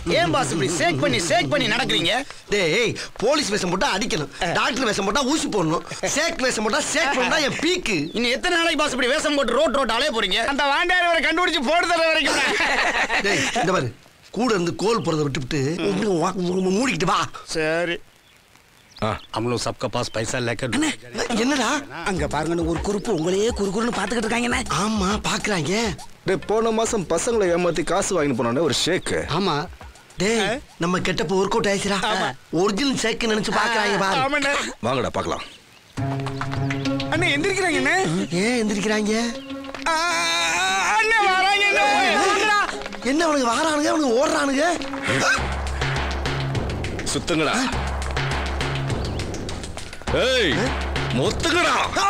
ஏன் பாஸ் இப்படி சேக் பண்ணி சேக் பண்ணி நடக்கிறீங்க டேய் போலீஸ் வேஷம் போட்டா அடிக்கணும் டாக்டர் வேஷம் போட்டா ஊசி போடணும் சேக் வேஷம் போட்டா சேக் பண்ணா என் பீக்கு இன்னும் எத்தனை நாளைக்கு பாஸ் இப்படி வேஷம் போட்டு ரோட் ரோட் அலைய போறீங்க அந்த வாண்டியார் வரை கண்டுபிடிச்சு போட்டு தர வரைக்கும் டேய் இந்த பாரு கூட இருந்து கோல் போறதை விட்டுவிட்டு உம் வா, உம் மூடிக்கிட்டு வா சரி हम लोग सबका पास पैसा लेकर என்னடா அங்க பாருங்க ஒரு குறுப்பு உங்களையே குறுக்குறுன்னு பாத்துக்கிட்டு இருக்காங்க ஆமா பாக்குறாங்க டேய் போன மாசம் பசங்களை ஏமாத்தி காசு வாங்கிட்டு போனோட ஒரு ஷேக்கு ஆமா டேய் நம்ம கெட்டப்ப ஒர்க் அவுட் ஆயிடுச்சுடா ஆமா. ஒரிஜினல் சேக் நினைச்சு பாக்குறாங்க பாரு ஆமாண்ணே வாங்கடா பார்க்கலாம் அண்ணே எந்திரிக்கிறாங்க அண்ணே ஏன் எந்திரிக்கிறாங்க ஆ, அண்ணே வராங்க அண்ணே. என்ன அவனுக்கு வாரானுங்க அவனுக்கு ஓடுறானுங்க சுத்துங்கடா ஏய் மொத்துங்கடா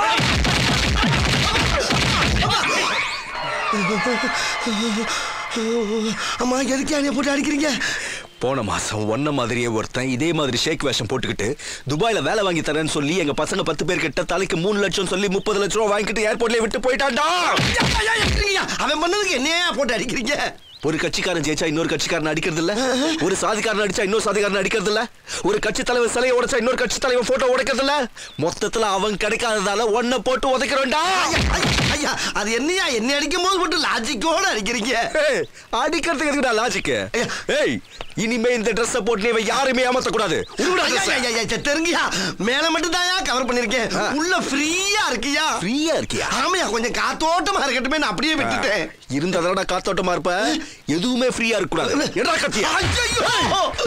அம்மா எதுக்கு என்னைய போட்டு அடிக்கிறீங்க போன மாசம் ஒன்ன மாதிரியே ஒருத்தன் இதே மாதிரி ஷேக் வேஷம் போட்டுக்கிட்டு துபாயில வேலை வாங்கி தரேன்னு சொல்லி எங்க பசங்க பத்து பேர் கிட்ட தலைக்கு மூணு லட்சம் சொல்லி முப்பது லட்சம் ரூபா வாங்கிட்டு ஏர்போர்ட்லயே விட்டு போயிட்டான்டா ஐயா, ஐயா, எதுக்குங்கய்யா? அவன் பண்ணதுக்கு என்னையா போட்டு அடிக்கிறீங்க ஒரு கட்சிக்காரன் ஜெயிச்சா இன்னொரு கட்சிக்காரன் அடிக்கிறது இல்ல ஒரு சாதிக்காரன் அடிச்சா இன்னொரு சாதிக்காரன் அடிக்கிறது இல்ல ஒரு கட்சி தலைவர் சிலையை உடைச்சா இன்னொரு கட்சி தலைவர் போட்டோ உடைக்கிறது இல்ல மொத்தத்துல அவன் கிடைக்காததால ஒன்ன போட்டு உதைக்கிறோம்டா ஐயா, ஐயா அது என்னையா என்னை அடிக்கும் போது மட்டும் லாஜிக்கோட அடிக்கிறீங்க ஏய், அடிக்கிறதுக்கு எதுக்குடா லாஜிக் ஐயா. ஏய் இனிமே இந்த ட்ரெஸ்ஸ போட்டு நீ இவன் யாருமே ஏமாத்த கூடாது உருவிடா ஐயா, dress-அ. ஐயா, ஐயா, ஐயா, தெரியுங்கய்யா மேல மட்டும் தான் கவர் பண்ணிருக்கேன் ஆ. உள்ள ஃப்ரீயா இருக்குயா ஃப்ரீயா இருக்கியா ஆமையா கொஞ்சம் காத்தோட்டமா இருக்கட்டுமே நான் அப்படியே விட்டுட்டேன் இருந்ததோட காத்தோட்டமா இருப்ப எதுவுமே ஃப்ரீயா இருக்க கூடாது என்னடா கத்தியா ஐயையோ!